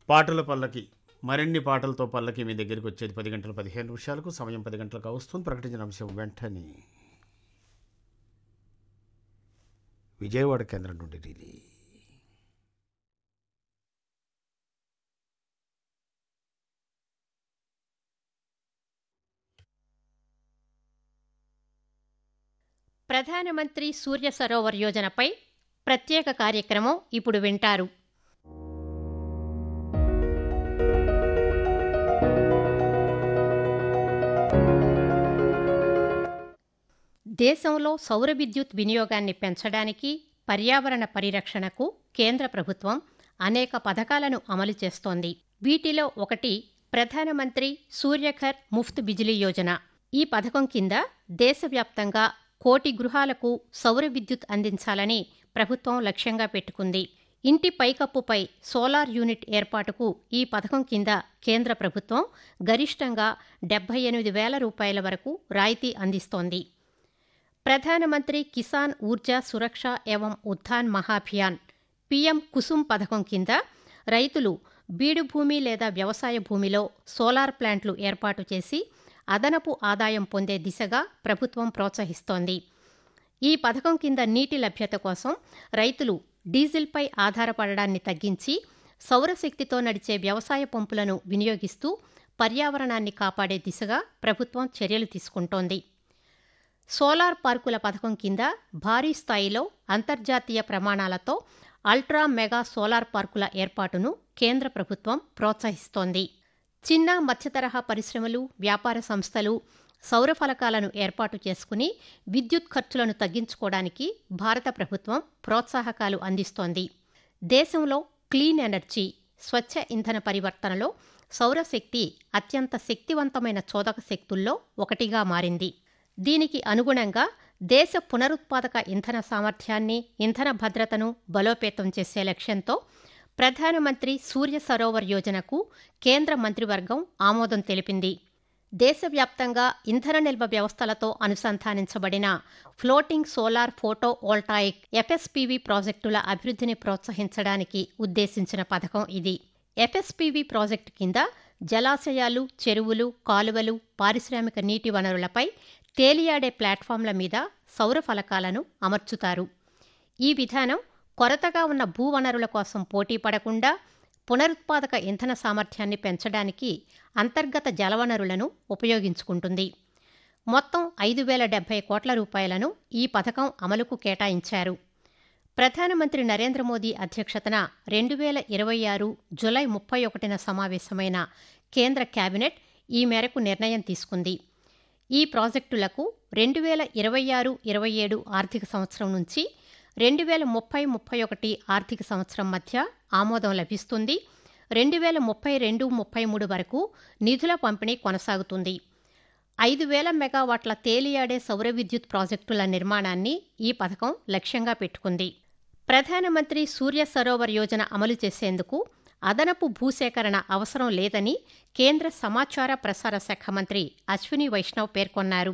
పాటల పల్లకి మరిన్ని పాటలతో పల్లకి మీ దగ్గరికి వచ్చేది పది గంటల పదిహేను నిమిషాలకు సమయం పది గంటలకు వస్తుంది ప్రకటించిన అంశం వెంటనే విజయవాడ కేంద్రం నుండి రిలీ ప్రధానమంత్రి సూర్య సరోవర్ యోజనపై ప్రత్యేక కార్యక్రమం ఇప్పుడు వింటారు దేశంలో సౌర విద్యుత్ వినియోగాన్ని పెంచడానికి పర్యావరణ పరిరక్షణకు కేంద్ర ప్రభుత్వం అనేక పథకాలను అమలు చేస్తోంది వీటిలో ఒకటి ప్రధానమంత్రి సూర్యఘర్ ముఫ్త్ బిజిలీ యోజన ఈ పథకం కింద దేశవ్యాప్తంగా కోటి గృహాలకు సౌర విద్యుత్ అందించాలని ప్రభుత్వం లక్ష్యంగా పెట్టుకుంది ఇంటి పైకప్పుపై సోలార్ యూనిట్ ఏర్పాటుకు ఈ పథకం కింద కేంద్ర ప్రభుత్వం గరిష్టంగా డెబ్బై ఎనిమిది వేల రూపాయల వరకు రాయితీ అందిస్తోంది ప్రధానమంత్రి కిసాన్ ఊర్జా సురక్ష ఏవం ఉత్థాన్ మహాభియాన్ పీఎం కుసుమ్ పథకం కింద రైతులు బీడు భూమి లేదా వ్యవసాయ భూమిలో సోలార్ ప్లాంట్లు ఏర్పాటు చేసి అదనపు ఆదాయం పొందే దిశగా ప్రభుత్వం ప్రోత్సహిస్తోంది ఈ పథకం కింద నీటి లభ్యత కోసం రైతులు డీజిల్పై ఆధారపడడాన్ని తగ్గించి సౌరశక్తితో నడిచే వ్యవసాయ పంపులను వినియోగిస్తూ పర్యావరణాన్ని కాపాడే దిశగా ప్రభుత్వం చర్యలు తీసుకుంటోంది సోలార్ పార్కుల పథకం కింద భారీ స్థాయిలో అంతర్జాతీయ ప్రమాణాలతో అల్ట్రా మెగా సోలార్ పార్కుల ఏర్పాటును కేంద్ర ప్రభుత్వం ప్రోత్సహిస్తోంది చిన్న మధ్యతరహా పరిశ్రమలు వ్యాపార సంస్థలు సౌర ఫలకాలను ఏర్పాటు చేసుకుని విద్యుత్ ఖర్చులను తగ్గించుకోవడానికి భారత ప్రభుత్వం ప్రోత్సాహకాలు అందిస్తోంది దేశంలో క్లీన్ ఎనర్జీ స్వచ్ఛ ఇంధన పరివర్తనలో సౌరశక్తి అత్యంత శక్తివంతమైన చోదక శక్తుల్లో ఒకటిగా మారింది దీనికి అనుగుణంగా దేశ పునరుత్పాదక ఇంధన సామర్థ్యాన్ని ఇంధన భద్రతను బలోపేతం చేసే లక్ష్యంతో ప్రధానమంత్రి సూర్య సరోవర్ యోజనకు కేంద్ర మంత్రివర్గం ఆమోదం తెలిపింది దేశవ్యాప్తంగా ఇంధన నిల్వ వ్యవస్థలతో అనుసంధానించబడిన floating solar photovoltaic FSPV ప్రాజెక్టుల అభివృద్ధిని ప్రోత్సహించడానికి ఉద్దేశించిన పథకం ఇది ఎఫ్ఎస్పీవీ ప్రాజెక్టు కింద జలాశయాలు చెరువులు కాలువలు పారిశ్రామిక నీటి వనరులపై తేలియాడే ప్లాట్ఫామ్ల మీద సౌర ఫలకాలను అమర్చుతారు ఈ విధానం కొరతగా ఉన్న భూవనరుల కోసం పోటీ పడకుండా పునరుత్పాదక ఇంధన సామర్థ్యాన్ని పెంచడానికి అంతర్గత జలవనరులను ఉపయోగించుకుంటుంది మొత్తం ఐదు వేల డెబ్బై కోట్ల రూపాయలను ఈ పథకం అమలుకు కేటాయించారు ప్రధానమంత్రి నరేంద్ర మోదీ అధ్యక్షతన రెండు వేల ఇరవై ఆరు జులై ముప్పై ఒకటిన సమావేశమైన కేంద్ర కేబినెట్ ఈ మేరకు నిర్ణయం తీసుకుంది ఈ ప్రాజెక్టులకు రెండు వేల ఇరవై ఆరు ఇరవై ఏడు ఆర్థిక సంవత్సరం నుంచి రెండు వేల ముప్పై ముప్పై ఒకటి ఆర్థిక సంవత్సరం మధ్య ఆమోదం లభిస్తుంది రెండు వేల ముప్పై రెండు ముప్పై మూడు వరకు నిధుల పంపిణీ కొనసాగుతుంది ఐదు వేల మెగావాట్ల తేలియాడే సౌర విద్యుత్ ప్రాజెక్టుల నిర్మాణాన్ని ఈ పథకం లక్ష్యంగా పెట్టుకుంది ప్రధానమంత్రి సూర్య సరోవర్ యోజన అమలు చేసేందుకు అదనపు భూసేకరణ అవసరం లేదని కేంద్ర సమాచార ప్రసార శాఖ మంత్రి అశ్విని వైష్ణవ్ పేర్కొన్నారు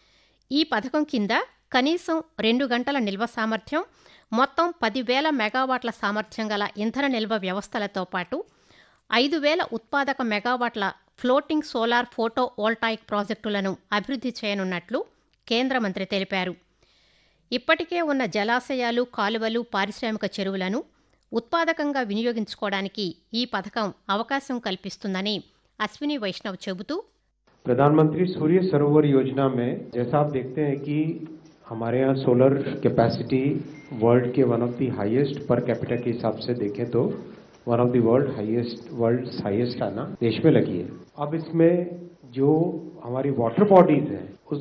ఈ పథకం కింద కనీసం రెండు గంటల నిల్వ సామర్థ్యం మొత్తం పదివేల మెగావాట్ల సామర్థ్యం గల ఇంధన నిల్వ వ్యవస్థలతో పాటు ఐదు వేల ఉత్పాదక మెగావాట్ల ఫ్లోటింగ్ సోలార్ ఫోటో వోల్టాయిక్ ప్రాజెక్టులను అభివృద్ధి చేయనున్నట్లు కేంద్ర మంత్రి తెలిపారు ఇప్పటికే ఉన్న జలాశయాలు కాలువలు పారిశ్రామిక చెరువులను ఉత్పాదకంగా వినియోగించుకోవడానికి ఈ పథకం అవకాశం కల్పిస్తుందని అశ్విని వైష్ణవ్ చెబుతూ प्रधानमंत्री सूर्य सरोवर योजना में जैसा आप देखते हैं कि हमारे यहाँ सोलर कैपेसिटी वर्ल्ड के one of the highest per capita के हिसाब से देखें तो one of the world highest world highest आना देश में लगी है अब इसमें जो हमारी वाटर बॉडीज हैं